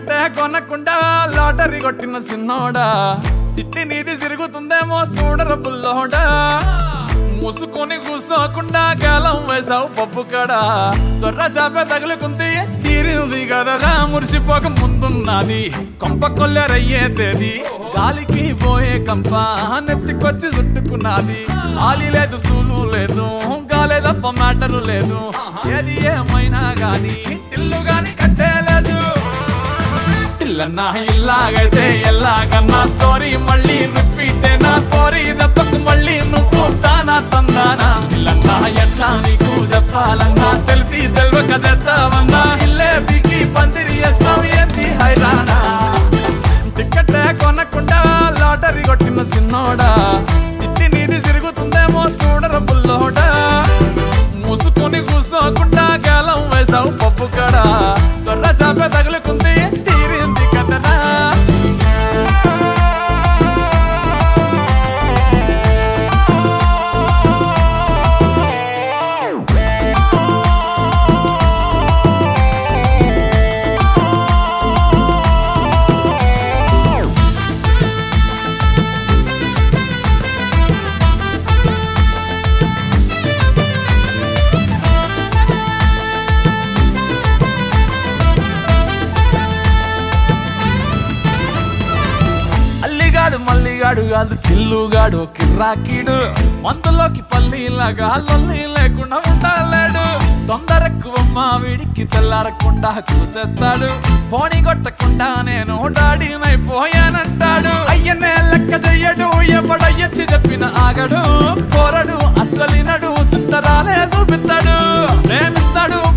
ticket కొనకుండా lottery కొట్టిన సిన్నోడా సిట్టి నీది తిరుగుతుందేమో చూడర బుల్లోడా మూసుకొని కూసోకుండా గాలం వేసావు పప్పు కడ సొర్ర చాప తగులుకుంది తీరింది కదరా మురిసిపోక ముందున్నది కొంప కొల్లెరయ్యే తేది గాలికి పోయే కంప నెత్తికొచ్చి చుట్టుకున్నది ఆలి లేదు సూలు లేదు గాలే తప్ప మ్యాటరు లేదు ఏది ఏమైనా గాని ఇల్లు గాని కట్టేలేదు ఇల్లన్నా ఇల్లాగైతే ఎల్లాగన్నా స్టోరీ మళ్ళీ రిపీట్ నా కోరి దెబ్బకు మళ్ళీ నువ్వు తానా తందానా ఇల్లన్నా ఎట్లా నీకు చెప్పాలన్నా తెలిసి తెలవక చేస్తావన్నా ఇల్లే బిగి పందిరి వేస్తావు ఏంది హైరానా టికెట్ కొనకుండా లాటరీ కొట్టిన సిన్నోడా సిట్టి నీది తిరుగుతుందేమో చూడర బుల్లోడా మూసుకొని కూసోకుండా గాలం వేసావు పప్పు కడ సొర్ర చాప తగులుకుంది తీరింది కథనా అల్లిగాడు మల్లిగాడు కాదు కిల్లుగాడు కిర్రాకీడు మందులోకి పల్లీలాగా లొల్లి లేకుండా ఉండలేడు తొందరెక్కువ మా వీడికి తెల్లారకుండా కూసేస్తాడు పోనీ కొట్టకుండా నేను డాడీనైపోయానంటాడు అయ్యనే లెక్క చెయ్యడు ఎవడయ్యచ్చి చెప్పిన ఆగడు కోరడు అస్సలినడు చిత్తరాలే చూపిస్తాడు ప్రేమిస్తాడు